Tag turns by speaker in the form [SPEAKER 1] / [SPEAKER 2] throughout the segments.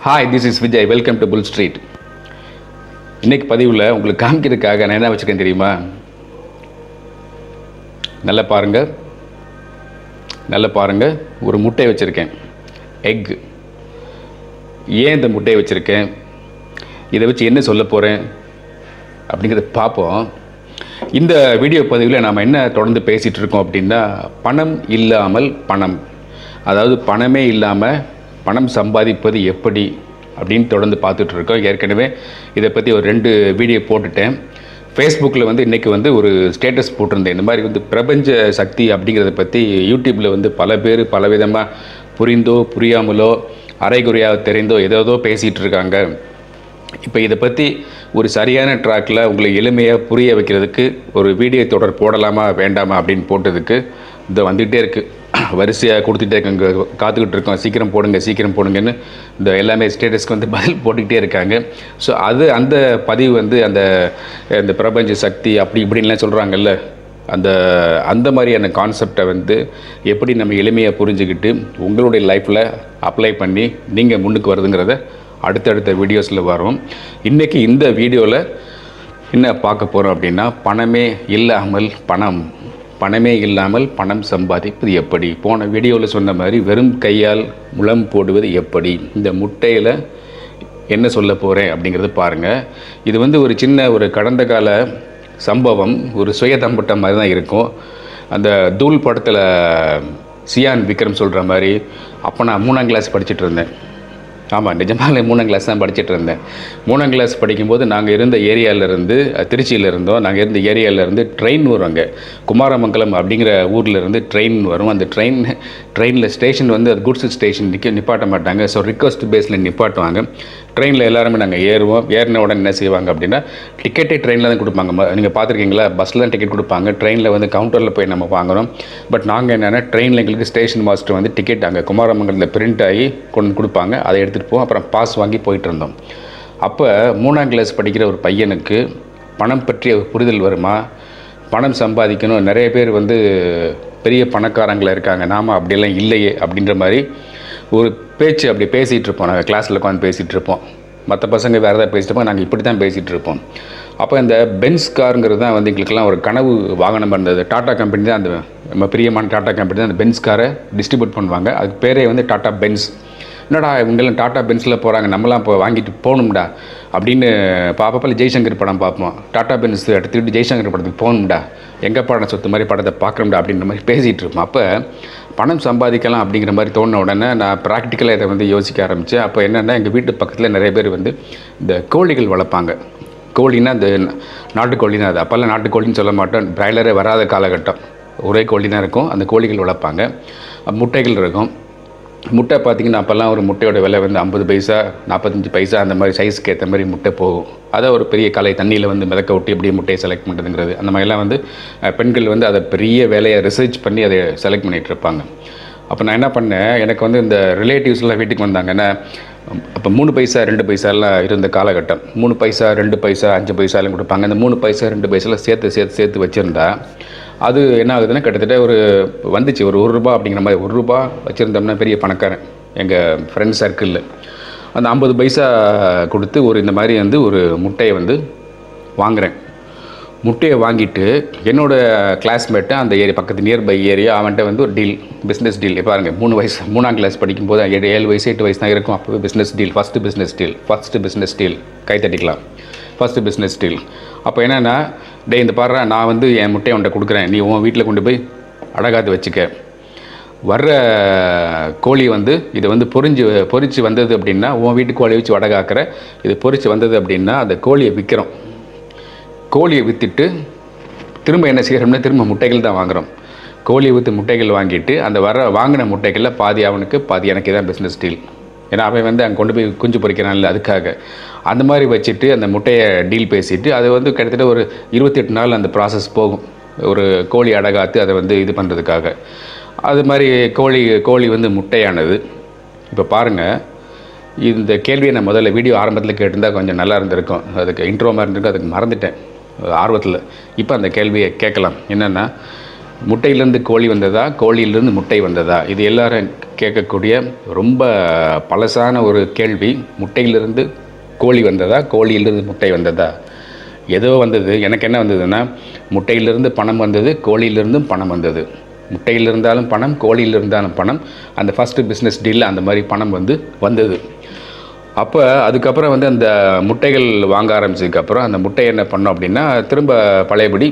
[SPEAKER 1] Hi this is Vijay welcome to full street இன்னைக்கு பதிவில் உங்களுக்கு காமிக்கிறதுக்காக நான் என்ன வச்சுருக்கேன் தெரியுமா நல்லா பாருங்க நல்லா பாருங்க ஒரு முட்டை வச்சுருக்கேன் எக் ஏன் இந்த முட்டையை வச்சுருக்கேன் இதை வச்சு என்ன சொல்ல போகிறேன் அப்படிங்கிறத பார்ப்போம் இந்த வீடியோ பதிவில் நாம் என்ன தொடர்ந்து பேசிகிட்டு இருக்கோம் அப்படின்னா பணம் இல்லாமல் பணம் அதாவது பணமே இல்லாமல் பணம் சம்பாதிப்பது எப்படி அப்படின்னு தொடர்ந்து பார்த்துட்டு இருக்கோம் ஏற்கனவே இதை பற்றி ஒரு ரெண்டு வீடியோ போட்டுட்டேன் ஃபேஸ்புக்கில் வந்து இன்றைக்கி வந்து ஒரு ஸ்டேட்டஸ் போட்டிருந்தேன் இந்த மாதிரி வந்து பிரபஞ்ச சக்தி அப்படிங்கிறத பற்றி யூடியூப்பில் வந்து பல பேர் பலவிதமாக புரிந்தோ புரியாமலோ அரைகுறையாக தெரிந்தோ ஏதோ பேசிகிட்டு இருக்காங்க இப்போ இதை பற்றி ஒரு சரியான ட்ராக்கில் உங்களை எளிமையாக புரிய வைக்கிறதுக்கு ஒரு வீடியோ தொடர் போடலாமா வேண்டாமா அப்படின்னு போட்டதுக்கு இந்த வந்துகிட்டே இருக்குது வரிசையாக கொடுத்துட்டே இருக்காங்க காத்துக்கிட்டு இருக்கோம் சீக்கிரம் போடுங்க சீக்கிரம் போடுங்கன்னு இந்த எல்லாமே ஸ்டேட்டஸ்க்கு வந்து பதில் போட்டுக்கிட்டே இருக்காங்க ஸோ அது அந்த பதிவு வந்து அந்த இந்த பிரபஞ்ச சக்தி அப்படி இப்படின்லாம் சொல்கிறாங்கல்ல அந்த அந்த மாதிரியான கான்செப்டை வந்து எப்படி நம்ம எளிமையாக புரிஞ்சுக்கிட்டு உங்களுடைய லைஃப்பில் அப்ளை பண்ணி நீங்கள் முன்னுக்கு வருதுங்கிறத அடுத்தடுத்த வீடியோஸில் வரும் இன்றைக்கி இந்த வீடியோவில் என்ன பார்க்க போகிறோம் அப்படின்னா பணமே இல்லாமல் பணம் பணமே இல்லாமல் பணம் சம்பாதிப்பது எப்படி போன வீடியோவில் சொன்ன மாதிரி வெறும் கையால் முளம் போடுவது எப்படி இந்த முட்டையில் என்ன சொல்ல போகிறேன் அப்படிங்கிறது பாருங்கள் இது வந்து ஒரு சின்ன ஒரு கடந்த கால சம்பவம் ஒரு சுயதம்பட்டம் மாதிரி தான் இருக்கும் அந்த தூள் படத்தில் சியான் விக்ரம் சொல்கிற மாதிரி அப்போ நான் மூணாம் கிளாஸ் படிச்சுட்டு இருந்தேன் ஆமாம் நிஜமாலே மூணாம் கிளாஸ் தான் படிச்சுட்டு இருந்தேன் மூணாம் கிளாஸ் படிக்கும்போது நாங்கள் இருந்த ஏரியாவிலேருந்து திருச்சியில் இருந்தோம் நாங்கள் இருந்த ஏரியாவிலேருந்து ட்ரெயின் வரும் அங்கே குமாரமங்கலம் அப்படிங்கிற ஊரில் இருந்து ட்ரெயின் வரும் அந்த ட்ரெயின் ட்ரெயினில் ஸ்டேஷன் வந்து அது குட்ஸ் ஸ்டேஷன் நிற்க நிப்பாட்ட மாட்டாங்க ஸோ ரிக்வஸ்ட் பேஸில் நிப்பாட்டுவாங்க ட்ரெயினில் எல்லாருமே நாங்கள் ஏறுவோம் ஏறின உடனே என்ன செய்வாங்க அப்படின்னா டிக்கெட்டே ட்ரெயினில் தான் கொடுப்பாங்க நீங்கள் பார்த்துருக்கீங்களா பஸ்ஸில் தான் டிக்கெட் கொடுப்பாங்க ட்ரெயினில் வந்து கவுண்டரில் போய் நம்ம வாங்குறோம் பட் நாங்கள் என்னென்னா ட்ரெயினில் எங்களுக்கு ஸ்டேஷன் மாஸ்டர் வந்து டிக்கெட் அங்கே குமாரமங்கலத்தில் பிரிண்ட் ஆகி கொண்டு வந்து கொடுப்பாங்க அதை எடுத்துகிட்டு போவோம் அப்புறம் பாஸ் வாங்கி போயிட்டு இருந்தோம் அப்போ மூணாம் கிளாஸ் படிக்கிற ஒரு பையனுக்கு பணம் பற்றிய ஒரு புரிதல் வருமா பணம் சம்பாதிக்கணும் நிறைய பேர் வந்து பெரிய பணக்காரங்கள இருக்காங்க நாம் அப்படியெல்லாம் இல்லையே அப்படின்ற மாதிரி ஒரு பேச்சு அப்படி பேசிகிட்டு இருப்போம் நாங்கள் கிளாஸில் உட்காந்து பேசிகிட்டு இருப்போம் மற்ற பசங்க வேறு ஏதாவது பேசிட்டு இருப்போம் நாங்கள் இப்படி தான் பேசிகிட்டு இருப்போம் அப்போ இந்த பென்ஸ் காருங்கிறது தான் வந்து எங்களுக்கெல்லாம் ஒரு கனவு வாகனம் இருந்தது டாட்டா கம்பெனி தான் அந்த நம்ம பிரியமான டாட்டா கம்பெனி தான் அந்த பென்ஸ் காரை டிஸ்ட்ரிபியூட் பண்ணுவாங்க அதுக்கு பேரே வந்து டாட்டா பென்ஸ் என்னடா இவங்கெல்லாம் டாட்டா பென்ஸில் போகிறாங்க நம்மலாம் இப்போ வாங்கிட்டு போகணும்டா அப்படின்னு பாப்பப்பில் ஜெய்சங்கர் படம் பார்ப்போம் டாட்டா பென்ஸ் எடுத்துக்கிட்டு ஜெய்சங்கர் படத்துக்கு போகணும்டா எங்கள் படம் சொத்து மாதிரி படத்தை பார்க்குறோம்டா அப்படின்ற மாதிரி பேசிகிட்டு இருப்போம் அப்போ பணம் சம்பாதிக்கலாம் அப்படிங்கிற மாதிரி தோணின உடனே நான் ப்ராக்டிக்கலாக இதை வந்து யோசிக்க ஆரம்பித்தேன் அப்போ என்னென்னா எங்கள் வீட்டு பக்கத்தில் நிறைய பேர் வந்து இந்த கோழிகள் வளர்ப்பாங்க கோழின்னா இந்த நாட்டுக்கோழி தான் அது அப்போல்லாம் நாட்டுக்கோழின்னு சொல்ல மாட்டோம் பிராய்லரே வராத காலகட்டம் ஒரே கோழி தான் இருக்கும் அந்த கோழிகள் வளர்ப்பாங்க முட்டைகள் இருக்கும் முட்டை பார்த்திங்கன்னா அப்போல்லாம் ஒரு முட்டையோட விலை வந்து ஐம்பது பைசா நாற்பத்தஞ்சு பைசா அந்த மாதிரி சைஸ்க்கு ஏற்ற மாதிரி முட்டை போகும் அதை ஒரு பெரிய கலை தண்ணியில் வந்து மிதக்க விட்டு எப்படி முட்டையை செலக்ட் பண்ணுறதுங்கிறது அந்த மாதிரிலாம் வந்து பெண்கள் வந்து அதை பெரிய வேலையை ரிசர்ச் பண்ணி அதை செலக்ட் பண்ணிகிட்டு இருப்பாங்க அப்போ நான் என்ன பண்ணேன் எனக்கு வந்து இந்த ரிலேட்டிவ்ஸ்லாம் வீட்டுக்கு வந்தாங்கன்னா அப்போ மூணு பைசா ரெண்டு பைசாலாம் இருந்த காலகட்டம் மூணு பைசா ரெண்டு பைசா அஞ்சு பைசாலாம் கொடுப்பாங்க அந்த மூணு பைசா ரெண்டு பைசாலாம் சேர்த்து சேர்த்து சேர்த்து வச்சுருந்தா அது என்ன ஆகுதுன்னா கிட்டத்தட்ட ஒரு வந்துச்சு ஒரு ஒரு ரூபா அப்படிங்கிற மாதிரி ஒரு ரூபா வச்சுருந்தோம்னா பெரிய பணக்காரன் எங்கள் ஃப்ரெண்ட் சர்க்கிளில் அந்த ஐம்பது பைசா கொடுத்து ஒரு இந்த மாதிரி வந்து ஒரு முட்டையை வந்து வாங்குகிறேன் முட்டையை வாங்கிட்டு என்னோடய கிளாஸ்மேட்டு அந்த ஏரியா பக்கத்து நியர்பை ஏரியா அவன்கிட்ட வந்து ஒரு டீல் பிஸ்னஸ் டீல் பாருங்க மூணு வயசு மூணாம் கிளாஸ் படிக்கும்போது ஏழு ஏழு வயசு எட்டு வயசு தான் இருக்கும் அப்போவே business deal first business deal first business deal கை தட்டிக்கலாம் ஃபஸ்ட்டு பிஸ்னஸ் டீல் அப்போ என்னென்னா டே இந்த பாடுற நான் வந்து என் முட்டையை உன்ட்ட கொடுக்குறேன் நீ உன் வீட்டில் கொண்டு போய் அடகாத்து வச்சுக்க வர்ற கோழி வந்து இது வந்து பொறிஞ்சு பொறிச்சு வந்தது அப்படின்னா உன் வீட்டு கோழியை வச்சு வடகாக்கிற இது பொறிச்சு வந்தது அப்படின்னா அந்த கோழியை விற்கிறோம் கோழியை விற்றுட்டு திரும்ப என்ன செய்கிறோம்னா திரும்ப முட்டைகள் தான் வாங்குகிறோம் கோழியை விற்று முட்டைகள் வாங்கிட்டு அந்த வர வாங்கின முட்டைகளில் பாதி அவனுக்கு பாதி எனக்கு தான் பிஸ்னஸ் டீல் ஏன்னா அவன் வந்து அங்கே கொண்டு போய் குஞ்சு பொறிக்கிறான்ல அதுக்காக அந்த மாதிரி வச்சுட்டு அந்த முட்டையை டீல் பேசிட்டு அது வந்து கிட்டத்தட்ட ஒரு இருபத்தெட்டு நாள் அந்த ப்ராசஸ் போகும் ஒரு கோழி அடகாத்து அதை வந்து இது பண்ணுறதுக்காக அது மாதிரி கோழி கோழி வந்து முட்டையானது இப்போ பாருங்கள் இந்த கேள்வியை நான் முதல்ல வீடியோ ஆரம்பத்தில் கேட்டிருந்தா கொஞ்சம் நல்லா இருந்திருக்கும் அதுக்கு இன்ட்ரோ மாதிரி இருந்திருக்கும் அதுக்கு மறந்துட்டேன் ஆர்வத்தில் இப்போ அந்த கேள்வியை கேட்கலாம் என்னென்னா முட்டையிலேருந்து கோழி வந்ததா கோழியிலேருந்து முட்டை வந்ததா இது எல்லாரும் கேட்கக்கூடிய ரொம்ப பழசான ஒரு கேள்வி முட்டையிலிருந்து கோழி வந்ததா கோழியிலிருந்து முட்டை வந்ததா ஏதோ வந்தது எனக்கு என்ன வந்ததுன்னா முட்டையிலிருந்து பணம் வந்தது கோழியிலிருந்தும் பணம் வந்தது முட்டையில் இருந்தாலும் பணம் கோழியில் இருந்தாலும் பணம் அந்த ஃபஸ்ட்டு பிஸ்னஸ் டீலில் அந்த மாதிரி பணம் வந்து வந்தது அப்போ அதுக்கப்புறம் வந்து அந்த முட்டைகள் வாங்க ஆரம்பிச்சதுக்கப்புறம் அந்த முட்டையை என்ன பண்ணோம் அப்படின்னா திரும்ப பழையபடி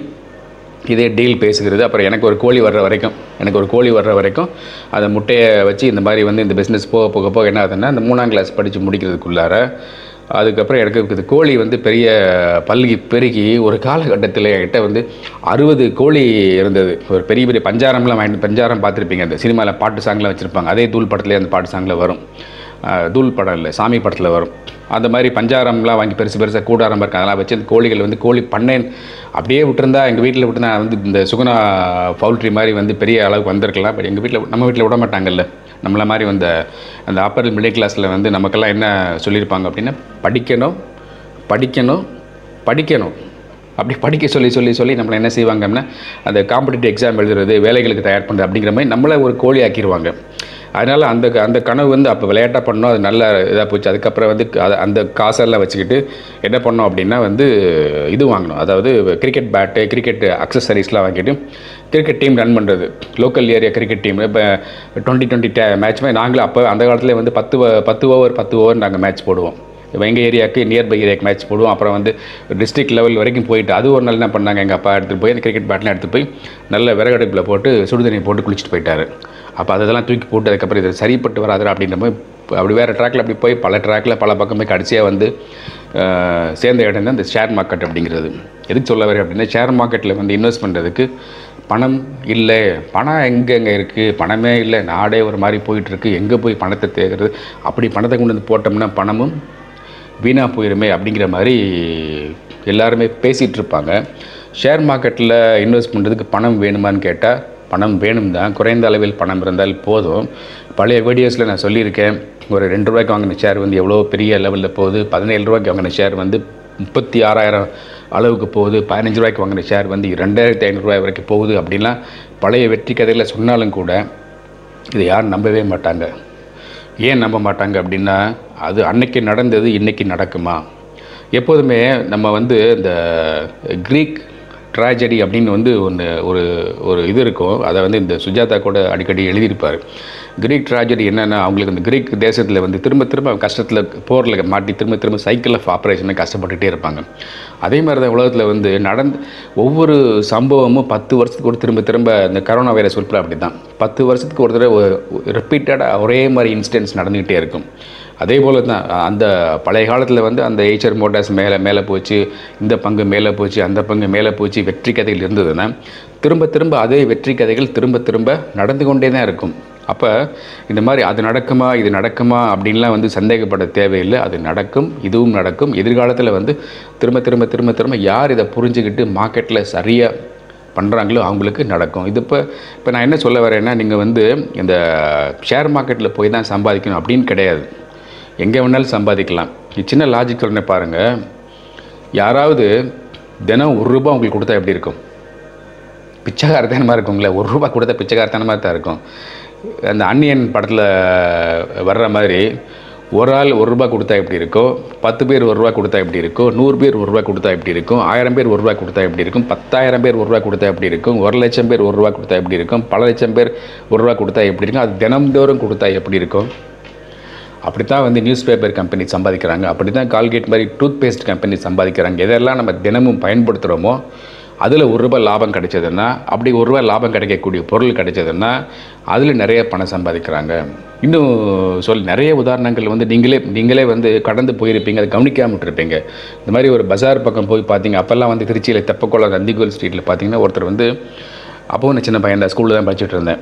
[SPEAKER 1] இதே டீல் பேசுகிறது அப்புறம் எனக்கு ஒரு கோழி வர்ற வரைக்கும் எனக்கு ஒரு கோழி வர்ற வரைக்கும் அந்த முட்டையை வச்சு இந்த மாதிரி வந்து இந்த பிஸ்னஸ் போக போக போக என்ன ஆகுதுன்னா அந்த மூணாம் கிளாஸ் படித்து முடிக்கிறதுக்குள்ளார அதுக்கப்புறம் எனக்கு இது கோழி வந்து பெரிய பல்கி பெருகி ஒரு காலகட்டத்தில் என்கிட்ட வந்து அறுபது கோழி இருந்தது ஒரு பெரிய பெரிய பஞ்சாரம்லாம் வாங்கிட்டு பஞ்சாரம் பார்த்துருப்பீங்க அந்த சினிமாவில் பாட்டு சாங்லாம் வச்சுருப்பாங்க அதே தூள் படத்துலேயே அந்த பாட்டு சாங்கில் வரும் அஹ், தூள் படம் இல்லை சாமி படத்தில் வரும் அந்த மாதிரி பஞ்சாரம்லாம் வாங்கி பெருசு பெருசாக கூடாரம் இருக்கு அதெல்லாம் வச்சு அந்த கோழிகள் வந்து கோழி பண்ணேன் அப்படியே விட்டுருந்தா எங்கள் வீட்டில் விட்டு நான் வந்து இந்த சுகுணா பவுல்ட்ரி மாதிரி வந்து பெரிய அளவுக்கு வந்திருக்கலாம் பட் எங்கள் வீட்டில் நம்ம வீட்டில் விட மாட்டாங்கல்ல நம்மள மாதிரி வந்த அந்த அப்பர் மிடில் கிளாஸில் வந்து நமக்கெல்லாம் என்ன சொல்லியிருப்பாங்க அப்படின்னா படிக்கணும் படிக்கணும் படிக்கணும் அப்படி படிக்க சொல்லி சொல்லி சொல்லி நம்மளை என்ன செய்வாங்க அப்படின்னா அந்த காம்படிட்டிவ் எக்ஸாம் எழுதுறது வேலைகளுக்கு தயார் பண்ணுறது அப்படிங்கிற மாதிரி நம்மளை ஒரு கோழி ஆக்கிடுவாங்க அதனால் அந்த அந்த கனவு வந்து அப்போ விளையாட்டாக பண்ணோம் அது நல்ல இதாக போச்சு அதுக்கப்புறம் வந்து அதை அந்த காசெல்லாம் வச்சுக்கிட்டு என்ன பண்ணோம் அப்படின்னா வந்து இது வாங்கினோம் அதாவது கிரிக்கெட் பேட்டு கிரிக்கெட் அக்சசரிஸ்லாம் வாங்கிட்டு கிரிக்கெட் டீம் ரன் பண்ணுறது லோக்கல் ஏரியா கிரிக்கெட் டீம் இப்போ டுவெண்ட்டி டுவெண்ட்டி டே மேட்ச் மாதிரி நாங்களும் அப்போ அந்த காலத்தில் வந்து பத்து o- பத்து ஓவர் பத்து ஓவர் நாங்கள் மேட்ச் போடுவோம் இப்போ எங்கள் ஏரியாவுக்கு நியர்பை ஏரியாவுக்கு மேட்ச் போடுவோம் அப்புறம் வந்து டிஸ்ட்ரிக்ட் லெவல் வரைக்கும் போயிட்டு அது ஒரு நாள் என்ன பண்ணாங்க எங்கள் அப்பா எடுத்துகிட்டு போய் அந்த கிரிக்கெட் பேட்லாம் எடுத்துகிட்டு போய் நல்ல விறகடுப்பில் போட்டு சுடுதண்ணி போட்டு குளிச்சுட்டு போயிட்டாரு அப்போ அதெல்லாம் தூக்கி போட்டு அதுக்கப்புறம் இது சரிப்பட்டு வராது அப்படின்ற போய் அப்படி வேறு ட்ராக்கில் அப்படி போய் பல ட்ராக்கில் பல பக்கம் போய் கடைசியாக வந்து அஹ், சேர்ந்த இடம் தான் இந்த ஷேர் மார்க்கெட் அப்படிங்கிறது எதுக்கு சொல்ல வரேன் அப்படின்னா ஷேர் மார்க்கெட்டில் வந்து இன்வெஸ்ட் பண்ணுறதுக்கு பணம் இல்லை பணம் எங்கெங்கே இருக்குது பணமே இல்லை நாடே ஒரு மாதிரி போயிட்டுருக்கு எங்கே போய் பணத்தை தேடுறது அப்படி பணத்தை கொண்டு வந்து போட்டோம்னா பணமும் வீணாக போயிருமே அப்படிங்கிற மாதிரி எல்லாருமே பேசிகிட்டு இருப்பாங்க ஷேர் மார்க்கெட்டில் இன்வெஸ்ட் பண்ணுறதுக்கு பணம் வேணுமான்னு கேட்டால் பணம் வேணும் தான் குறைந்த அளவில் பணம் இருந்தால் போதும் பழைய வீடியோஸில் நான் சொல்லியிருக்கேன் ஒரு ரெண்டு ரூபாய்க்கு வாங்கின ஷேர் வந்து எவ்வளோ பெரிய லெவலில் போகுது பதினேழு ரூபாய்க்கு வாங்கின ஷேர் வந்து முப்பத்தி ஆறாயிரம் அளவுக்கு போகுது பதினஞ்சு ரூபாய்க்கு வாங்கின ஷேர் வந்து ரெண்டாயிரத்தி ஐநூறுரூவாய் வரைக்கும் போகுது அப்படின்லாம் பழைய வெற்றி கதையில் சொன்னாலும் கூட இதை யாரும் நம்பவே மாட்டாங்க ஏன் நம்ப மாட்டாங்க அப்படின்னா அது அன்னைக்கு நடந்தது இன்னைக்கு நடக்குமா எப்போதுமே நம்ம வந்து இந்த க்ரீக் ட்ராஜடி அப்படின்னு வந்து ஒன்று ஒரு ஒரு இது இருக்கும் அதை வந்து இந்த சுஜாதா கூட அடிக்கடி எழுதியிருப்பார் கிரீக் ட்ராஜடி என்னென்னா அவங்களுக்கு இந்த கிரீக் தேசத்தில் வந்து திரும்ப திரும்ப கஷ்டத்தில் போரில் மாட்டி திரும்ப திரும்ப சைக்கிள் ஆஃப் ஆப்ரேஷனை கஷ்டப்பட்டுட்டே இருப்பாங்க அதே மாதிரி தான் உலகத்தில் வந்து நடந்து ஒவ்வொரு சம்பவமும் பத்து வருஷத்துக்கு ஒரு திரும்ப திரும்ப இந்த கரோனா வைரஸ் உட்பட அப்படி தான் பத்து வருஷத்துக்கு ஒரு தடவை ரிப்பீட்டடாக ஒரே மாதிரி இன்சிடென்ட்ஸ் நடந்துக்கிட்டே இருக்கும் அதே போல் தான் அந்த பழைய காலத்தில் வந்து அந்த ஏச்சர் மோட்டார்ஸ் மேலே மேலே போச்சு இந்த பங்கு மேலே போச்சு அந்த பங்கு மேலே போச்சு வெற்றி கதைகள் இருந்ததுன்னா திரும்ப திரும்ப அதே வெற்றி கதைகள் திரும்ப திரும்ப நடந்து கொண்டே தான் இருக்கும் அப்போ இந்த மாதிரி அது நடக்குமா இது நடக்குமா அப்படின்லாம் வந்து சந்தேகப்பட தேவையில்லை அது நடக்கும் இதுவும் நடக்கும் எதிர்காலத்தில் வந்து திரும்ப திரும்ப திரும்ப திரும்ப யார் இதை புரிஞ்சுக்கிட்டு மார்க்கெட்டில் சரியாக பண்ணுறாங்களோ அவங்களுக்கு நடக்கும் இது இப்போ இப்போ நான் என்ன சொல்ல வரேன்னா நீங்கள் வந்து இந்த ஷேர் மார்க்கெட்டில் போய் தான் சம்பாதிக்கணும் அப்படின்னு கிடையாது எங்கே வேணாலும் சம்பாதிக்கலாம் இது சின்ன லாஜிக் சொல்றேன் பாருங்கள் யாராவது தினம் ஒரு ரூபா உங்களுக்கு கொடுத்தா எப்படி இருக்கும் பிச்சைக்காரத்தனமாக இருக்குங்களே ஒரு ரூபா கொடுத்தா பிச்சைக்காரத்தனமாக தான் இருக்கும் அந்த அன்னியன் படத்தில் வர்ற மாதிரி ஒரு ஆள் ஒரு ரூபா கொடுத்தா எப்படி இருக்கும் பத்து பேர் ஒரு ரூபா கொடுத்தா எப்படி இருக்கும் நூறு பேர் ஒரு ரூபா கொடுத்தா எப்படி இருக்கும் ஆயிரம் பேர் ஒரு ரூபா கொடுத்தா எப்படி இருக்கும் பத்தாயிரம் பேர் ஒரு ரூபா கொடுத்தா எப்படி இருக்கும் ஒரு லட்சம் பேர் ஒரு ரூபா கொடுத்தா எப்படி இருக்கும் பல லட்சம் பேர் ஒரு ரூபா கொடுத்தா எப்படி இருக்கும் அது தினம்தோறும் கொடுத்தா எப்படி இருக்கும் அப்படி தான் வந்து நியூஸ் பேப்பர் கம்பெனி சம்பாதிக்கிறாங்க அப்படி தான் கால்கேட் மாதிரி டூத் பேஸ்ட் கம்பெனி சம்பாதிக்கிறாங்க எதெல்லாம் நம்ம தினமும் பயன்படுத்துகிறோமோ அதில் ஒரு ரூபாய் லாபம் கிடைச்சதுன்னா அப்படி ஒரு ரூபாய் லாபம் கிடைக்கக்கூடிய பொருள் கிடைச்சதுன்னா அதில் நிறைய பணம் சம்பாதிக்கிறாங்க இன்னும் சொல் நிறைய உதாரணங்கள் வந்து நீங்களே நீங்களே வந்து கடந்து போயிருப்பீங்க அதை கவனிக்காம விட்டுருப்பீங்க இந்த மாதிரி ஒரு பஜார் பக்கம் போய் பார்த்தீங்க அப்போல்லாம் வந்து திருச்சியில் தெப்பக்குளம் நந்திகோல் ஸ்ட்ரீட்டில் பார்த்தீங்கன்னா ஒருத்தர் வந்து அப்போவும் நான் சின்ன பையன் தான் ஸ்கூலில் தான் படிச்சுட்டு இருந்தேன்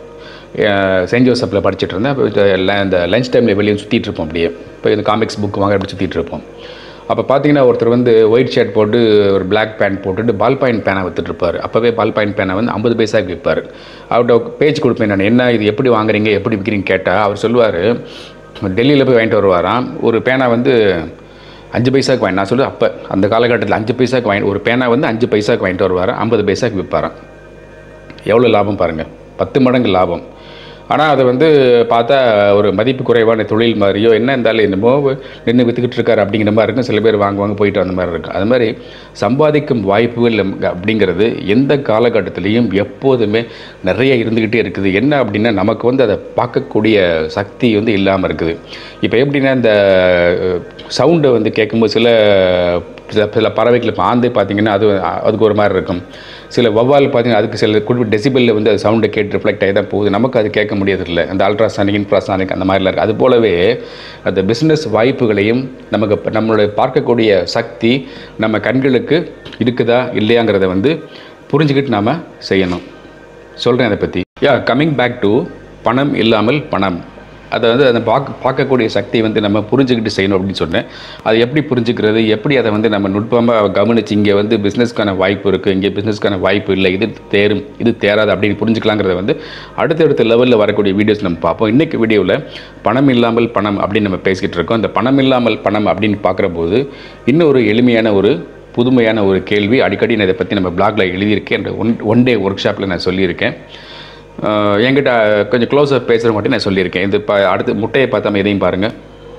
[SPEAKER 1] அஹ் செயின்ட் ஜோசப்பில் படிச்சுட்டு இருந்தேன் அப்போ இது ல- இந்த லஞ்ச் டைமில் வெளியே சுற்றிட்டு இருப்போம் அப்படியே இப்போ இந்த காமிக்ஸ் புக் வாங்க அப்படி சுற்றிட்டு இருப்போம் அப்போ பார்த்தீங்கன்னா ஒருத்தர் வந்து ஒயிட் ஷர்ட் போட்டு ஒரு பிளாக் பேண்ட் போட்டுட்டு பால் பாயிண்ட் பேனை வித்துட்டு இருப்பார் அப்போவே பால் பாயிண்ட் பேனை வந்து ஐம்பது பைசாக்கு விற்பார் அவர்கிட்ட பேஜ் கொடுப்பேன் நான் என்ன இது எப்படி வாங்குறீங்க எப்படி விற்கிறீங்க கேட்டால் அவர் சொல்லுவார் டெல்லியில் போய் வாங்கிட்டு வருவாராம் ஒரு பேனா வந்து அஞ்சு பைசாக்கு வாங்கி நான் சொல்லு அப்போ அந்த காலகட்டத்தில் அஞ்சு பைசாக்கு வாங்கி ஒரு பேனா வந்து அஞ்சு பைசாக்கு வாங்கிட்டு வருவாராம் ஐம்பது பைசாக்கு விற்பாராம் எவ்வளோ லாபம் பாருங்கள் பத்து மடங்கு லாபம் ஆனால் அதை வந்து பார்த்தா ஒரு மதிப்பு குறைவான தொழில் மாதிரியோ என்ன இருந்தாலும் என்னமோ நின்று விற்றுக்கிட்டு இருக்காரு அப்படிங்கிற மாதிரி இருக்கும் சில பேர் வாங்குவாங்க போயிட்டு அந்த மாதிரி இருக்கும் அது மாதிரி சம்பாதிக்கும் வாய்ப்புகள் நமக்கு அப்படிங்கிறது எந்த காலகட்டத்திலையும் எப்போதுமே நிறைய இருந்துக்கிட்டே இருக்குது என்ன அப்படின்னா நமக்கு வந்து அதை பார்க்கக்கூடிய சக்தி வந்து இல்லாமல் இருக்குது இப்போ எப்படின்னா இந்த சவுண்டை வந்து கேட்கும்போது சில சில சில பறவைகள் இப்போ ஆந்தை பார்த்தீங்கன்னா அது அதுக்கு ஒரு மாதிரி இருக்கும் சில வவ்வால் பார்த்தீங்கன்னா அதுக்கு சில குறிப்பிட்ட டெசிபிளில் வந்து அது சவுண்டை கேட்டு ரிஃப்ளெக்ட் ஆகி தான் போகுது நமக்கு அது கேட்க முடியறதில்ல அந்த அல்ட்ராசானிக் இன்ஃப்ராசானிக் அந்த மாதிரிலாம் இருக்குது அது போலவே அந்த பிஸ்னஸ் வாய்ப்புகளையும் நமக்கு இப்ப நம்மளுடைய பார்க்கக்கூடிய சக்தி நம்ம கண்களுக்கு இருக்குதா இல்லையாங்கிறத வந்து புரிஞ்சுக்கிட்டு நாம் செய்யணும் சொல்கிறேன் அதை பற்றி யா கம்மிங் பேக் டு பணம் இல்லாமல் பணம் அதை வந்து அதை பார்க்க பார்க்கக்கூடிய சக்தி வந்து நம்ம புரிஞ்சுக்கிட்டு செய்யணும் அப்படின்னு சொன்னேன் அது எப்படி புரிஞ்சுக்கிறது எப்படி அதை வந்து நம்ம நுட்பமாக கவனிச்சு இங்கே வந்து பிஸ்னஸ்க்கான வாய்ப்பு இருக்குது இங்கே பிஸ்னஸ்க்கான வாய்ப்பு இல்லை இது தேரும் இது தேராது அப்படின்னு புரிஞ்சுக்கலாங்கிறத வந்து அடுத்தடுத்த லெவலில் வரக்கூடிய வீடியோஸ் நம்ம பார்ப்போம் இன்றைக்கி வீடியோவில் பணம் இல்லாமல் பணம் அப்படின்னு நம்ம பேசிக்கிட்டு இருக்கோம் இந்த பணம் இல்லாமல் பணம் அப்படின்னு பார்க்குற போது இன்னொரு எளிமையான ஒரு புதுமையான ஒரு கேள்வி அடிக்கடி நான் இதை பற்றி நம்ம பிளாக்ல எழுதியிருக்கேன் ஒன் ஒன் டே ஒர்க் ஷாப்பில் நான் சொல்லியிருக்கேன் அஹ் என்கிட்ட கொஞ்சம் க்ளோஸாக பேசுகிற மட்டும் நான் சொல்லியிருக்கேன் இது இப்போ அடுத்து முட்டையை பார்த்தாம இதையும் பாருங்கள்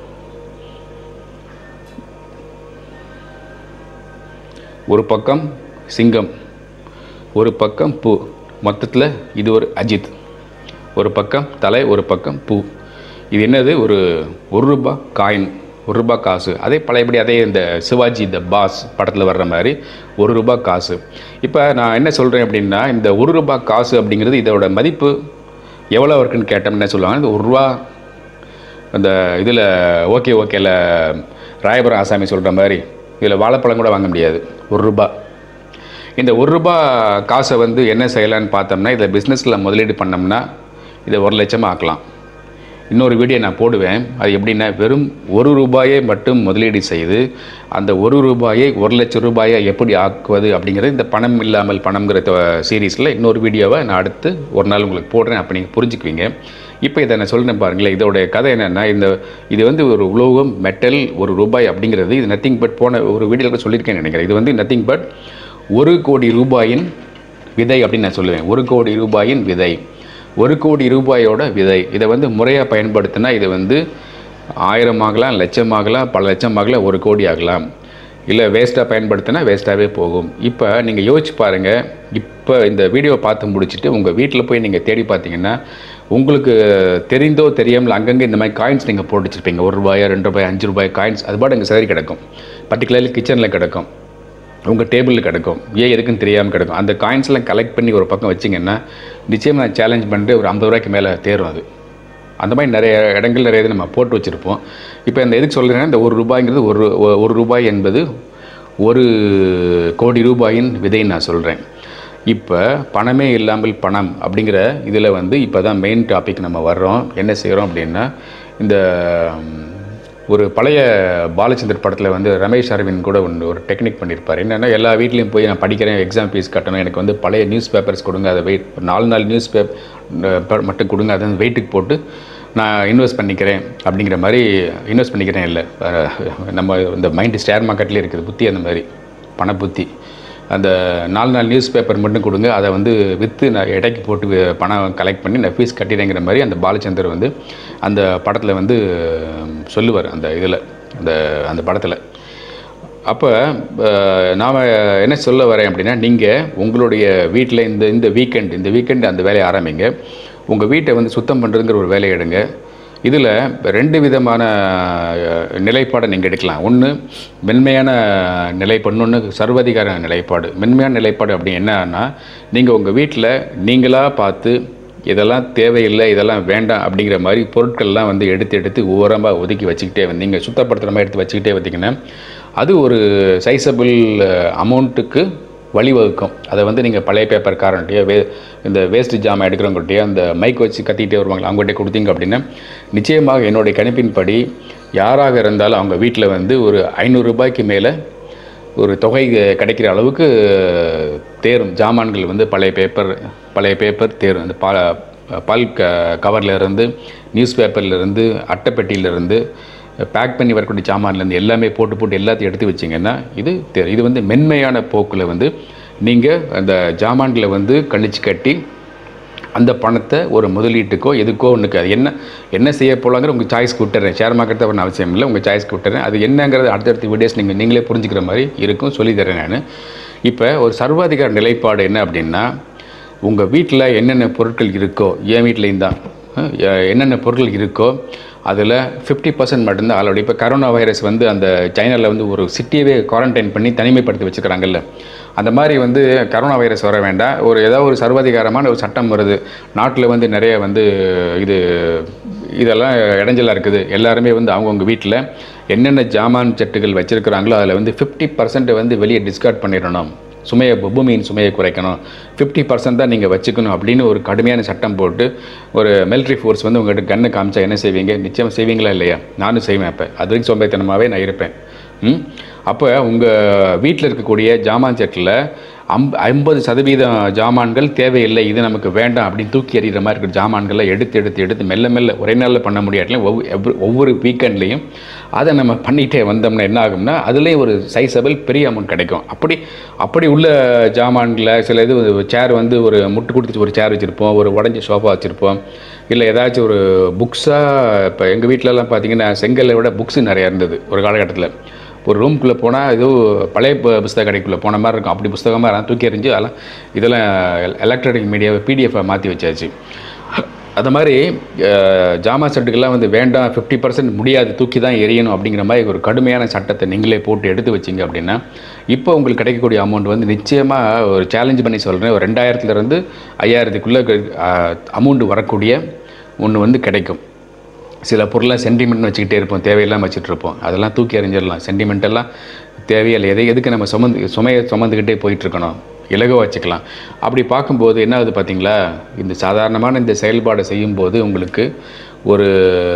[SPEAKER 1] ஒரு பக்கம் சிங்கம் ஒரு பக்கம் பூ மொத்தத்தில் இது ஒரு அஜித் ஒரு பக்கம் தலை ஒரு பக்கம் பூ இது என்னது ஒரு ஒரு ரூபாய் காயின் ஒரு ரூபாய் காசு அதே பழையபடி அதே இந்த சிவாஜி த பாஸ் படத்தில் வர்ற மாதிரி ஒரு ரூபாய் காசு இப்போ நான் என்ன சொல்கிறேன் அப்படின்னா இந்த ஒரு ரூபாய் காசு அப்படிங்கிறது இதோட மதிப்பு எவ்வளோ இருக்குன்னு கேட்டோம்னா என்ன சொல்லுவாங்க இந்த ஒரு ரூபா அந்த இதில் ஓகே ஓகேல ராயபுரம் ஆசாமி சொல்கிற மாதிரி இதில் வாழைப்பழம் கூட வாங்க முடியாது ஒரு ரூபா இந்த ஒரு ரூபா காசை வந்து என்ன செய்யலான்னு பார்த்தோம்னா இதில் பிஸ்னஸில் முதலீடு பண்ணோம்னா இதை ஒரு லட்சமாக ஆக்கலாம் இன்னொரு வீடியோ நான் போடுவேன் அது எப்படின்னா வெறும் ஒரு ரூபாயை மட்டும் முதலீடு செய்து அந்த ஒரு ரூபாயை ஒரு லட்சம் ரூபாயை எப்படி ஆக்குவது அப்படிங்கிறது இந்த பணம் இல்லாமல் பணம்ங்கிற சீரீஸில் இன்னொரு வீடியோவை நான் அடுத்து ஒரு நாள் உங்களுக்கு போடுறேன் அப்போ நீங்கள் புரிஞ்சுக்குவீங்க இப்போ இதை நான் சொல்கிறேன் பாருங்களேன் இதோடைய கதை என்னென்னா இந்த இது வந்து ஒரு உலோகம் மெட்டல் ஒரு ரூபாய் அப்படிங்கிறது இது நத்திங் பட் போன ஒரு வீடியோவில் சொல்லியிருக்கேன்னு நினைக்கிறேன் இது வந்து நத்திங் பட் ஒரு கோடி ரூபாயின் விதை அப்படின்னு நான் சொல்லுவேன் ஒரு கோடி ரூபாயின் விதை ஒரு கோடி ரூபாயோட விதை இதை வந்து முறையாக பயன்படுத்தினா இது வந்து ஆயிரம் ஆகலாம் லட்சம் ஆகலாம் பல லட்சம் ஆகலாம் ஒரு கோடி ஆகலாம் இல்லை வேஸ்ட்டாக பயன்படுத்தினா வேஸ்ட்டாகவே போகும் இப்போ நீங்கள் யோசிச்சு பாருங்கள் இப்போ இந்த வீடியோ பார்த்து முடிச்சுட்டு உங்கள் வீட்டில் போய் நீங்கள் தேடி பார்த்தீங்கன்னா உங்களுக்கு தெரிந்தோ தெரியாமல் அங்கங்கே இந்த மாதிரி காயின்ஸ் நீங்கள் போட்டு வச்சுருப்பீங்க ஒரு ரூபாய் ரெண்டு ரூபாய் அஞ்சு ரூபாய் காயின்ஸ் அது பாட்டு அங்கே சரி கிடக்கும் பர்டிகுலர்லி கிச்சனில் கிடக்கும் உங்கள் டேபிளில் கிடக்கும் ஏன் எதுக்குன்னு தெரியாமல் கிடக்கும் அந்த காயின்ஸ்லாம் கலெக்ட் பண்ணி ஒரு பக்கம் வச்சிங்கன்னா நிச்சயமாக நான் சேலஞ்ச் பண்ணிட்டு ஒரு ஐம்பது ரூபாய்க்கு மேலே தேரும் அது அந்த மாதிரி நிறைய இடங்கள் நிறைய இது நம்ம போட்டு வச்சுருப்போம் இப்போ இந்த எதுக்கு சொல்கிறேன்னா இந்த ஒரு ரூபாய்ங்கிறது ஒரு ஒரு ரூபாய் என்பது ஒரு கோடி ரூபாயின் விதைன்னு நான் சொல்கிறேன் இப்போ பணமே இல்லாமல் பணம் அப்படிங்கிற இதில் வந்து இப்போ தான் மெயின் டாபிக் நம்ம வர்றோம் என்ன செய்கிறோம் அப்படின்னா இந்த ஒரு பழைய பாலச்சந்தர் படத்தில் வந்து ரமேஷ் அரவிந்த் கூட ஒன்று ஒரு டெக்னிக் பண்ணியிருப்பார் என்னென்னா எல்லா வீட்லேயும் போய் நான் படிக்கிறேன் எக்ஸாம் ஃபீஸ் கட்டணும் எனக்கு வந்து பழைய நியூஸ் பேப்பர்ஸ் கொடுங்க அதை வெயிட் நாலு நாலு நியூஸ் பேப்பர் மட்டும் கொடுங்க அதை வந்து வெயிட்டுக்கு போட்டு நான் இன்வெஸ்ட் பண்ணிக்கிறேன் அப்படிங்கிற மாதிரி இன்வெஸ்ட் பண்ணிக்கிறேன் இல்லை நம்ம இந்த மைண்டு ஷேர் மார்க்கெட்லேயே இருக்குது புத்தி அந்த மாதிரி பண புத்தி அந்த நாலு நாலு நியூஸ் பேப்பர் மட்டும் கொடுங்க அதை வந்து விற்று நான் எடைக்கு போட்டு வி- பணம் கலெக்ட் பண்ணி நான் ஃபீஸ் கட்டிடுங்கிற மாதிரி அந்த பாலச்சந்தர் வந்து அந்த படத்தில் வந்து சொல்லுவார் அந்த இதில் அந்த அந்த படத்தில் அப்போ நாம் என்ன சொல்ல வரேன் அப்படின்னா நீங்கள் உங்களுடைய வீட்டில் இந்த இந்த வீக்கெண்ட் இந்த வீக்கெண்ட் அந்த வேலையை ஆரம்பிங்க உங்கள் வீட்டை வந்து சுத்தம் பண்ணுறதுங்கிற ஒரு வேலையை எடுங்க இதில் ரெண்டு விதமான அஹ், நிலைப்பாடை நீங்கள் எடுக்கலாம் ஒன்று மென்மையான நிலைப்பாடு இன்னொன்று சர்வாதிகார நிலைப்பாடு மென்மையான நிலைப்பாடு அப்படி என்னன்னா நீங்கள் உங்கள் வீட்டில் நீங்களாக பார்த்து இதெல்லாம் தேவையில்லை இதெல்லாம் வேண்டாம் அப்படிங்கிற மாதிரி பொருட்கள்லாம் வந்து எடுத்து எடுத்து ஓரமாக ஒதுக்கி வச்சுக்கிட்டே வந்தீங்க சுத்தப்படுத்துகிற மாதிரி எடுத்து வச்சுக்கிட்டே வந்தீங்கன்னா அது ஒரு சைஸபிள் அமௌண்ட்டுக்கு வழிவகுக்கும் அதை வந்து நீங்கள் பழைய பேப்பர்காரன்ட்டையோ வே இந்த வேஸ்ட் ஜாமான் எடுக்கிறவங்கள்ட்டையோ அந்த மைக் வச்சு கத்திக்கிட்டே வருவாங்களா அவங்ககிட்ட கொடுத்தீங்க அப்படின்னா நிச்சயமாக என்னுடைய கணிப்பின்படி யாராக இருந்தாலும் அவங்க வீட்டில் வந்து ஒரு ஐநூறு ரூபாய்க்கு மேலே ஒரு தொகை கிடைக்கிற அளவுக்கு தேரும் ஜாமான்கள் வந்து பழைய பேப்பர் பழைய பேப்பர் தேரும் அந்த பா பால் க கவர்ல இருந்து நியூஸ் பேப்பர்ல இருந்து அட்டைப்பெட்டியில இருந்து பேக் பண்ணி வரக்கூடிய சாமான்லேருந்து எல்லாமே போட்டு போட்டு எல்லாத்தையும் எடுத்து வச்சிங்கன்னா இது தேரும் இது வந்து மென்மையான போக்கில் வந்து நீங்கள் அந்த ஜாமான்களை வந்து கழிச்சு கட்டி அந்த பணத்தை ஒரு முதலீட்டுக்கோ எதுக்கோ ஒன்றுக்கு அது என்ன என்ன செய்ய போலாங்கிற உங்கள் சாய்ஸ்க்கு விட்டுறேன் ஷேர் மார்க்கெட் தான் அவசியம் இல்லை உங்கள் சாய்ஸ்க்கு விட்டுறேன் அது என்னங்கிறது அடுத்தடுத்த வீடியோஸ் நீங்கள் நீங்களே புரிஞ்சுக்கிற மாதிரி இருக்கும் சொல்லித்தரேன் நான் இப்போ ஒரு சர்வாதிகார நிலைப்பாடு என்ன அப்படின்னா உங்கள் வீட்டில் என்னென்ன பொருட்கள் இருக்கோ என் வீட்லேயும் தான் அஹ், என்னென்ன பொருட்கள் இருக்கோ அதில் ஃபிஃப்டி பர்சன்ட் மட்டும்தான் ஆல்ரெடி இப்போ கரோனா வைரஸ் வந்து அந்த சைனாவில் வந்து ஒரு சிட்டியவே குவாரண்டைன் பண்ணி தனிமைப்படுத்தி வச்சுக்கிறாங்கல்ல அந்த மாதிரி வந்து கரோனா வைரஸ் வர வேண்டாம் ஒரு ஏதாவது ஒரு சர்வாதிகாரமான ஒரு சட்டம் வருது நாட்டில் வந்து நிறைய வந்து இது இதெல்லாம் இடைஞ்சலாக இருக்குது எல்லாருமே வந்து அவங்கவுங்க வீட்டில் என்னென்ன ஜாமான் செட்டுகள் வச்சுருக்கிறாங்களோ அதில் வந்து ஃபிஃப்டி பர்சன்ட் வந்து வெளியே டிஸ்கார்ட் பண்ணிடணும் சுமையை பூமியின் சுமையை குறைக்கணும் ஃபிஃப்டி பர்சன்ட் தான் நீங்கள் வச்சுக்கணும் அப்படின்னு ஒரு கடுமையான சட்டம் போட்டு ஒரு மிலிட்ரி ஃபோர்ஸ் வந்து உங்கள்கிட்ட கண்ணை காமிச்சா என்ன செய்வீங்க நிச்சயம் செய்வீங்களா இல்லையா நானும் செய்வேன் அப்போ அது வரைக்கும் சோம்பேத்தனமாகவே நான் இருப்பேன் ம் அப்போ உங்கள் வீட்டில் இருக்கக்கூடிய ஜாமான் செட்டில் அம் ஐம்பது சதவீதம் ஜாமான்கள் தேவையில்லை இது நமக்கு வேண்டாம் அப்படின்னு தூக்கி எறிகிற மாதிரி இருக்கிற ஜாமான்களை எடுத்து எடுத்து எடுத்து மெல்ல மெல்ல ஒரே நாளில் பண்ண முடியாட்டிலும் ஒவ்வொரு எவ்ரி- ஒவ்வொரு வீக்கெண்ட்லேயும் அதை நம்ம பண்ணிகிட்டே வந்தோம்னா என்ன ஆகும்னா அதுலேயும் ஒரு சைஸபிள் பெரிய அமௌண்ட் கிடைக்கும் அப்படி அப்படி உள்ள ஜாமான்களை சில இது சேர் வந்து ஒரு முட்டு கொடுத்து ஒரு சேர் வச்சுருப்போம் ஒரு உடஞ்ச சோஃபா வச்சுருப்போம் இல்லை ஏதாச்சும் ஒரு புக்ஸாக இப்போ எங்கள் வீட்டிலலாம் பார்த்தீங்கன்னா செங்கல்லை விட புக்ஸு நிறையா இருந்தது ஒரு காலகட்டத்தில் ஒரு ரூம்குள்ளே போனால் ஏதோ பழைய பு- புஸ்தக கடைக்குள்ளே போன மாதிரி இருக்கும் அப்படி புஸ்தகமாக எல்லாம் தூக்கி எறிஞ்சு அதெல்லாம் இதெல்லாம் எலக்ட்ரானிக் மீடியாவை பிடிஎஃபாக மாற்றி வச்சாச்சு அது மாதிரி அஹ், ஜாமா செட்டுக்கெல்லாம் வந்து வேண்டாம் ஃபிஃப்டி பர்சன்ட் முடியாது தூக்கி தான் எரியணும் அப்படிங்கிற மாதிரி ஒரு கடுமையான சட்டத்தை நீங்களே போட்டு எடுத்து வச்சிங்க அப்படின்னா இப்போ உங்களுக்கு கிடைக்கக்கூடிய அமௌண்ட் வந்து நிச்சயமாக ஒரு சேலஞ்ச் பண்ணி சொல்கிறேன் ஒரு ரெண்டாயிரத்துலேருந்து ஐயாயிரத்துக்குள்ளே அமௌண்ட் வரக்கூடிய ஒன்று வந்து கிடைக்கும் சில பொருளை சென்டிமெண்ட்னு வச்சுக்கிட்டே இருப்போம் தேவையில்லாமல் வச்சுட்டு இருப்போம் அதெல்லாம் தூக்கி எறிஞ்சிடலாம் sentiment எல்லாம் தேவையில்லை எதை எதுக்கு நம்ம சுமந்து சுமையை சுமந்துக்கிட்டே போயிட்டு இருக்கணும் இலகுவா வச்சுக்கலாம் அப்படி பார்க்கும்போது என்ன ஆகுது பார்த்தீங்களா இந்த சாதாரணமான இந்த செயல்பாடை செய்யும்போது உங்களுக்கு ஒரு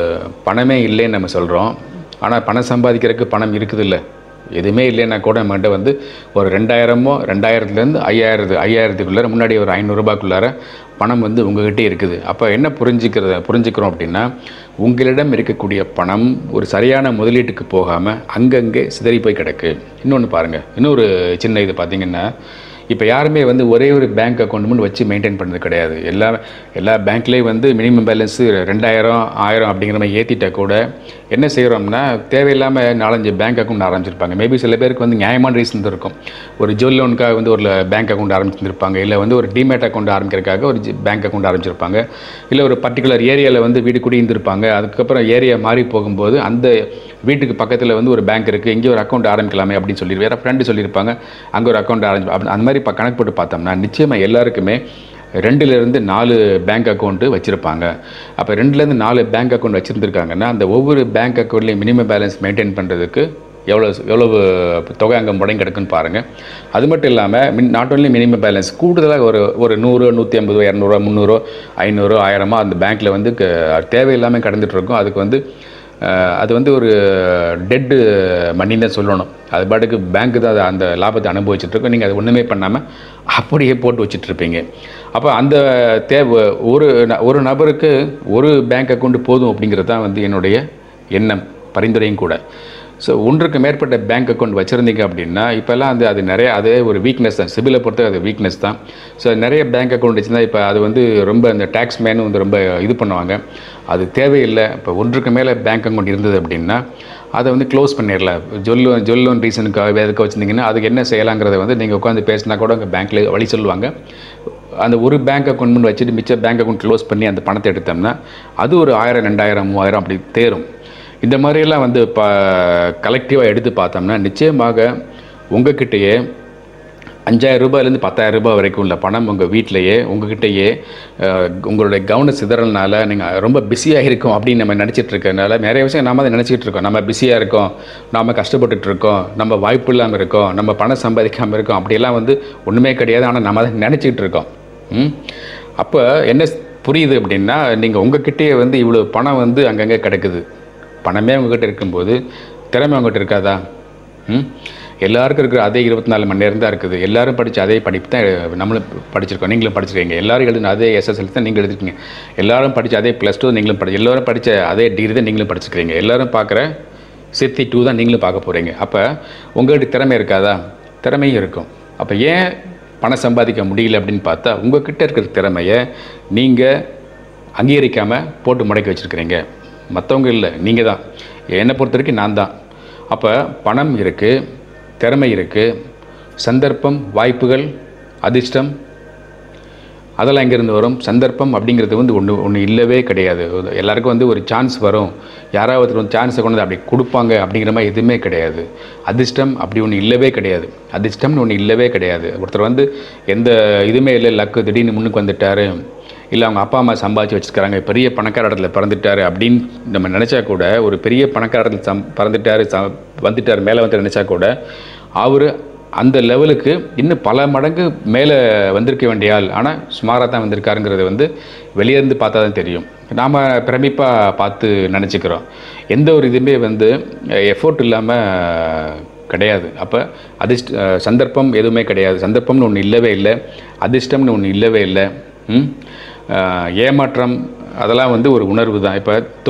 [SPEAKER 1] பணமே இல்லைன்னு நம்ம சொல்கிறோம் ஆனால் பணம் சம்பாதிக்கிறதுக்கு பணம் இருக்குது இல்லை எதுவுமே இல்லைன்னா கூட நம்மகிட்ட வந்து ஒரு ரெண்டாயிரமோ ரெண்டாயிரத்துலேருந்து ஐயாயிரத்து ஐயாயிரத்துக்குள்ளார முன்னாடி ஒரு ஐநூறுரூபாக்குள்ளார பணம் வந்து உங்ககிட்டே இருக்குது அப்போ என்ன புரிஞ்சுக்கிறத புரிஞ்சுக்கிறோம் அப்படின்னா உங்களிடம் இருக்கக்கூடிய பணம் ஒரு சரியான முதலீட்டுக்கு போகாமல் அங்கங்கே சிதறி போய் கிடக்கு இன்னொன்று பாருங்கள் இன்னொரு சின்ன இது பார்த்தீங்கன்னா இப்போ யாருமே வந்து ஒரே ஒரு பேங்க் அக்கௌண்ட் மட்டும் வச்சு மெயின்டைன் பண்ணுறது கிடையாது எல்லா எல்லா பேங்க்லேயும் வந்து மினிமம் பேலன்ஸு ரெண்டாயிரம் ஆயிரம் அப்படிங்கிற மாதிரி ஏற்றிட்டா கூட என்ன செய்கிறோம்னா தேவையில்லாமல் நாலஞ்சு பேங்க் அக்கௌண்ட் ஆரம்பிச்சிருப்பாங்க மேபி சில பேருக்கு வந்து நியாயமான ரீசன் இருக்கும் ஒரு ஜுவல் லோனுக்காக வந்து ஒரு பேங்க் அக்கௌண்ட் ஆரம்பிச்சிருப்பாங்க இல்லை வந்து ஒரு டிமேட் அக்கௌண்ட் ஆரம்பிக்கிறதுக்காக ஒரு பேங்க் அக்கௌண்ட் ஆரம்பிச்சிருப்பாங்க இல்லை ஒரு பர்டிகுலர் ஏரியாவில் வந்து வீடு குடியிருந்திருப்பாங்க அதுக்கப்புறம் ஏரியா மாறி போகும்போது அந்த வீட்டுக்கு பக்கத்தில் வந்து ஒரு பேங்க் இருக்குது இங்கே ஒரு அக்கௌண்ட் ஆரம்பிக்கலாமே அப்படின்னு சொல்லி வேறு ஃப்ரெண்டு சொல்லியிருப்பாங்க அங்கே ஒரு அக்கௌண்ட் ஆரம்பி அப்படி அந்த மாதிரி இப்போ கணக்கு போட்டு பார்த்தோம்னா நிச்சயமாக எல்லாருக்குமே ரெண்டுலேருந்து நாலு பேங்க் அக்கௌண்ட்டு வச்சுருப்பாங்க அப்போ ரெண்டுலேருந்து நாலு பேங்க் அக்கௌண்ட் வச்சுருந்துருக்காங்கன்னா அந்த ஒவ்வொரு பேங்க் அக்கௌண்ட்லேயும் மினிமம் பேலன்ஸ் மெயின்டைன் பண்ணுறதுக்கு எவ்வளோ எவ்வளவு தொகை அங்கே முடங்கி கிடக்குன்னு பாருங்கள் அது மட்டும் இல்லாமல் மின் நாட் ஒன்லி மினிமம் பேலன்ஸ் கூடுதலாக ஒரு ஒரு நூறு நூற்றி ஐம்பது இரநூறுவா முந்நூறு ஐநூறு ஆயிரமா அந்த பேங்க்கில் வந்து க- தேவையில்லாமல் கடந்துட்டு இருக்கும் அதுக்கு வந்து அஹ், அது வந்து ஒரு டெட்டு மணின்னு தான் சொல்லணும் அது பாட்டுக்கு பேங்க்கு தான் அது அந்த லாபத்தை அனுபவிச்சுட்டு இருக்கும் நீங்கள் அது ஒன்றுமே பண்ணாமல் அப்படியே போட்டு வச்சுட்டு இருப்பீங்க அப்போ அந்த தேவை ஒரு ந- ஒரு நபருக்கு ஒரு பேங்க் அக்கௌண்ட் போதும் அப்படிங்கிறது தான் வந்து என்னுடைய எண்ணம் பரிந்துரையும் கூட ஸோ ஒன்றுக்கு மேற்பட்ட பேங்க் அக்கௌண்ட் வச்சுருந்தீங்க அப்படின்னா இப்போல்லாம் வந்து அது நிறைய அதே ஒரு வீக்னஸ் தான் சிபிலை பொறுத்த அது வீக்னஸ் தான் ஸோ நிறைய பேங்க் அக்கௌண்ட் வச்சுருந்தா இப்போ அது வந்து ரொம்ப அந்த டேக்ஸ் மேனும் வந்து ரொம்ப இது பண்ணுவாங்க அது தேவையில்லை இப்போ ஒன்றுக்கு மேலே பேங்க் அக்கௌண்ட் இருந்தது அப்படின்னா அதை வந்து க்ளோஸ் பண்ணிடலாம் ஜொல் ஜொல் லோன் ரீசனுக்காக எதுக்கு வச்சுருந்தீங்கன்னா அதுக்கு என்ன செய்யலாங்கிறத வந்து நீங்கள் உட்காந்து பேசினா கூட உங்கள் பேங்க்கில் வழி சொல்லுவாங்க அந்த ஒரு பேங்க் அக்கௌண்ட் மட்டும் வச்சுட்டு மிச்ச பேங்க் அக்கௌண்ட் க்ளோஸ் பண்ணி அந்த பணத்தை எடுத்தோம்னா அது ஒரு ஆயிரம் ரெண்டாயிரம் மூவாயிரம் அப்படி தேரும் இந்த மாதிரியெல்லாம் வந்து இப்போ கலெக்டிவாக எடுத்து பார்த்தோம்னா நிச்சயமாக உங்ககிட்டயே அஞ்சாயிரம் ரூபாயிலேருந்து பத்தாயிரம் ரூபாய் வரைக்கும் உள்ள பணம் உங்கள் வீட்டிலையே உங்ககிட்டயே அஹ், உங்களுடைய கவன சிதறல்னால நீங்கள் ரொம்ப பிஸியாக இருக்கோம் அப்படின்னு நம்ம நினச்சிட்டு இருக்கறனால நிறைய விஷயம் நாம அதை நினச்சிட்டு இருக்கோம் நம்ம பிஸியாக இருக்கோம் நாம் கஷ்டப்பட்டுட்டு இருக்கோம் நம்ம வாய்ப்பு இல்லாமல் இருக்கோம் நம்ம பணம் சம்பாதிக்காமல் இருக்கோம் அப்படியெல்லாம் வந்து ஒன்றுமே கிடையாது ஆனால் நம்ம அதை நினச்சிட்டு இருக்கோம் ம் அப்போ என்ன புரியுது அப்படின்னா நீங்கள் உங்ககிட்டயே வந்து இவ்வளோ பணம் வந்து அங்கங்கே கிடக்குது பணமே உங்ககிட்ட இருக்கும்போது திறமை உங்ககிட்ட இருக்காதா ம் எல்லாருக்கும் இருக்கிற அதே இருபத்தி நாலு மணி நேரம் தான் இருக்குது எல்லாரும் படித்த அதே படிப்பு தான் நம்மளும் படிச்சிருக்கோம் நீங்களும் படிச்சிருக்கீங்க எல்லாரும் எழுதின அதே எஸ்எஸ்எல் தான் நீங்கள் எழுதிருக்கீங்க எல்லாரும் படித்த அதே ப்ளஸ் டூ நீங்களும் படி எல்லாரும் படித்த அதே டிகிரி தான் நீங்களும் படிச்சிருக்கீங்க எல்லாரும் பார்க்குற சித்தி டூ தான் நீங்களும் பார்க்க போகிறீங்க அப்போ உங்கள்கிட்ட திறமை இருக்காதா திறமையும் இருக்கும் அப்போ ஏன் பணம் சம்பாதிக்க முடியல அப்படின்னு பார்த்தா உங்ககிட்ட இருக்கிற திறமையை நீங்கள் அங்கீகரிக்காமல் போட்டு முடக்கி வச்சுருக்கிறீங்க மற்றவங்க இல்லை நீங்கள் தான் என்னை பொறுத்த வரைக்கும் நான் தான் அப்போ பணம் இருக்குது திறமை இருக்குது சந்தர்ப்பம் வாய்ப்புகள் அதிர்ஷ்டம் அதெல்லாம் எங்கேருந்து வரும் சந்தர்ப்பம் அப்படிங்கிறது வந்து ஒன்று ஒன்று இல்லவே கிடையாது எல்லாருக்கும் வந்து ஒரு சான்ஸ் வரும் யாராவது ஒருத்தர் வந்து சான்ஸை கொண்டு வந்து அப்படி கொடுப்பாங்க அப்படிங்கிற மாதிரி எதுவுமே கிடையாது அதிர்ஷ்டம் அப்படி ஒன்று இல்லவே கிடையாது அதிர்ஷ்டம்னு ஒன்று இல்லவே கிடையாது ஒருத்தர் வந்து எந்த இதுவுமே இல்லை லக்கு திடீர்னு முன்னுக்கு வந்துட்டாரு இல்லை அவங்க அப்பா அம்மா சம்பாதிச்சு வச்சுருக்காங்க பெரிய பணக்கார இடத்துல பிறந்துட்டாரு அப்படின்னு நம்ம நினச்சா கூட ஒரு பெரிய பணக்கார இடத்துல சம் பிறந்துட்டாரு ச வந்துட்டார் மேலே வந்து நினச்சா கூட அவர் அந்த லெவலுக்கு இன்னும் பல மடங்கு மேலே வந்திருக்க வேண்டிய ஆள் ஆனால் சுமாராக தான் வந்திருக்காருங்கிறது வந்து வெளியேருந்து பார்த்தா தான் தெரியும் நாம் பிரமிப்பாக பார்த்து நினச்சிக்கிறோம் எந்த ஒரு இதுவுமே வந்து எஃபோர்ட் இல்லாமல் கிடையாது அப்போ அதிர்ஷ்ட சந்தர்ப்பம் எதுவுமே கிடையாது சந்தர்ப்பம்னு ஒன்று இல்லவே இல்லை அதிர்ஷ்டம்னு ஒன்று இல்லவே இல்லை ம்? அஹ், ஏமாற்றம் அதெல்லாம் வந்து ஒரு உணர்வு தான் இப்போ து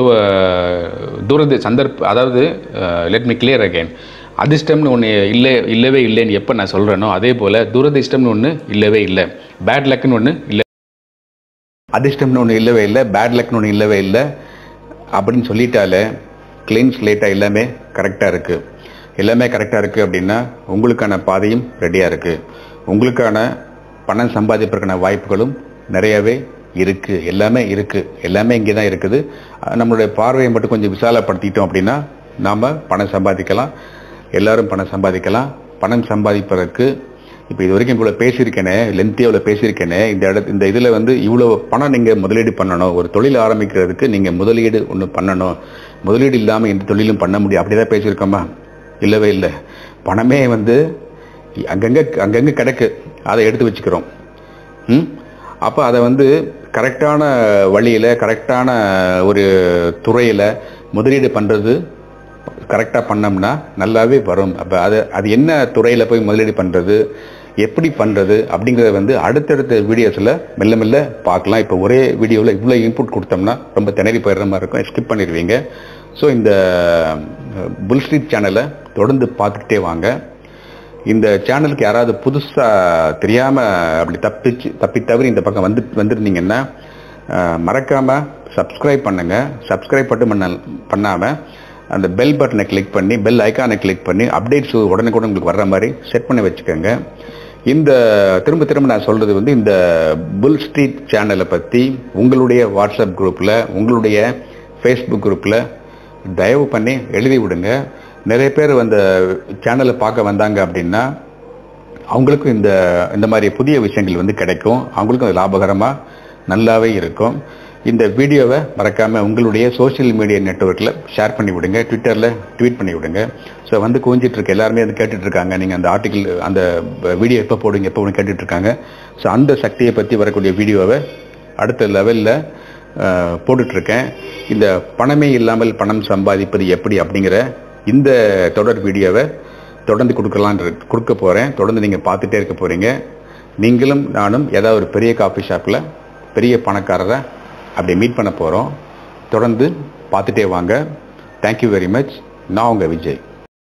[SPEAKER 1] தூரது சந்தர்ப்ப அதாவது லெட் மீ கிளியர் அகைன் அதிர்ஷ்டம்னு ஒன்று இல்லை இல்லவே இல்லைன்னு எப்போ நான் சொல்கிறேனோ அதே போல் துரதிர்ஷ்டம்னு ஒன்று இல்லவே இல்லை பேட் லக்குன்னு ஒன்று இல்லை அதிர்ஷ்டம்னு ஒன்று இல்லவே இல்லை பேட் லக்னு ஒன்று இல்லவே இல்லை அப்படின்னு சொல்லிட்டாலே க்ளீன் ஸ்லேட்டாக எல்லாமே கரெக்டாக இருக்குது எல்லாமே கரெக்டாக இருக்குது அப்படின்னா உங்களுக்கான பாதையும் ரெடியாக இருக்குது உங்களுக்கான பணம் சம்பாதிப்பதற்கான வாய்ப்புகளும் நிறையவே இருக்குது எல்லாமே இருக்குது எல்லாமே இங்கே தான் இருக்குது அஹ் நம்மளுடைய பார்வையை மட்டும் கொஞ்சம் விசாலப்படுத்திட்டோம் அப்படின்னா நாம் பணம் சம்பாதிக்கலாம் எல்லாரும் பணம் சம்பாதிக்கலாம் பணம் சம்பாதிப்பதற்கு இப்போ இது வரைக்கும் இவ்வளோ பேசியிருக்கேனே லென்த்தியாக இவ்வளோ பேசியிருக்கேனே இந்த இடத்து இந்த இதில் வந்து இவ்வளோ பணம் நீங்கள் முதலீடு பண்ணணும் ஒரு தொழில் ஆரம்பிக்கிறதுக்கு நீங்கள் முதலீடு ஒன்று பண்ணணும் முதலீடு இல்லாமல் எந்த தொழிலும் பண்ண முடியும் அப்படி தான் பேசியிருக்கோமா இல்லவே இல்லை பணமே வந்து அங்கங்கே அங்கங்கே கிடக்கு அதை எடுத்து வச்சுக்கிறோம் ம் அப்போ அதை வந்து கரெக்டான வழியில் கரெக்டான ஒரு துறையில் முதலீடு பண்ணுறது கரெக்டாக பண்ணோம்னா நல்லாவே வரும் அப்போ அது அது என்ன துறையில் போய் முதலீடு பண்ணுறது எப்படி பண்ணுறது அப்படிங்கிறத வந்து அடுத்தடுத்த வீடியோஸில் மெல்ல மெல்ல பார்க்கலாம் இப்போ ஒரே வீடியோவில் இவ்வளோ இன்புட் கொடுத்தோம்னா ரொம்ப திணறி போயிடுற மாதிரி இருக்கும் ஸ்கிப் பண்ணிடுவீங்க ஸோ இந்த புல் ஸ்ட்ரீட் சேனலை தொடர்ந்து பார்த்துக்கிட்டே வாங்க இந்த சேனலுக்கு யாராவது புதுசாக தெரியாமல் அப்படி தப்பிச்சு தப்பி தவறி இந்த பக்கம் வந்து வந்துருந்தீங்கன்னா அஹ், மறக்காம சப்ஸ்கிரைப் பண்ணுங்க சப்ஸ்கிரைப் மட்டும் பண்ண பண்ணாமல் அந்த பெல் பட்டனை கிளிக் பண்ணி பெல் ஐக்கானை கிளிக் பண்ணி அப்டேட்ஸ் உடனுக்குடன் உங்களுக்கு வர்ற மாதிரி செட் பண்ணி வச்சுக்கோங்க இந்த திரும்ப திரும்ப நான் சொல்றது வந்து இந்த புல் ஸ்ட்ரீட் சேனலை பற்றி உங்களுடைய வாட்ஸ்அப் குரூப்பில் உங்களுடைய ஃபேஸ்புக் குரூப்பில் தயவு பண்ணி எழுதி விடுங்க நிறைய பேர் அந்த சேனலை பார்க்க வந்தாங்க அப்படின்னா அவங்களுக்கும் இந்த இந்த மாதிரி புதிய விஷயங்கள் வந்து கிடைக்கும் அவங்களுக்கும் அது லாபகரமாக நல்லாவே இருக்கும் இந்த வீடியோவை மறக்காமல் உங்களுடைய சோஷியல் மீடியா நெட்வொர்க்கில் ஷேர் பண்ணி விடுங்க ட்விட்டரில் ட்வீட் பண்ணி விடுங்க ஸோ வந்து குவிஞ்சிட்டு இருக்க எல்லாருமே வந்து கேட்டுட்டு இருக்காங்க நீங்கள் அந்த ஆர்டிகிள் அந்த வீடியோ எப்போ போடுங்க எப்போ போடுங்க கேட்டுட்டு இருக்காங்க ஸோ அந்த சக்தியை பற்றி வரக்கூடிய வீடியோவை அடுத்த லெவலில் போட்டுட்ருக்கேன் இந்த பணமே இல்லாமல் பணம் சம்பாதிப்பது எப்படி அப்படிங்கிற இந்த தொடர் வீடியோவை தொடர்ந்து கொடுக்கலான் கொடுக்க போகிறேன் தொடர்ந்து நீங்கள் பார்த்துட்டே இருக்க போகிறீங்க நீங்களும் நானும் ஏதாவது ஒரு பெரிய காஃபி ஷாப்பில் பெரிய பணக்காரரை அப்படி மீட் பண்ண போகிறோம் தொடர்ந்து பார்த்துட்டே வாங்க தேங்க்யூ வெரி மச் நான் உங்கள் விஜய்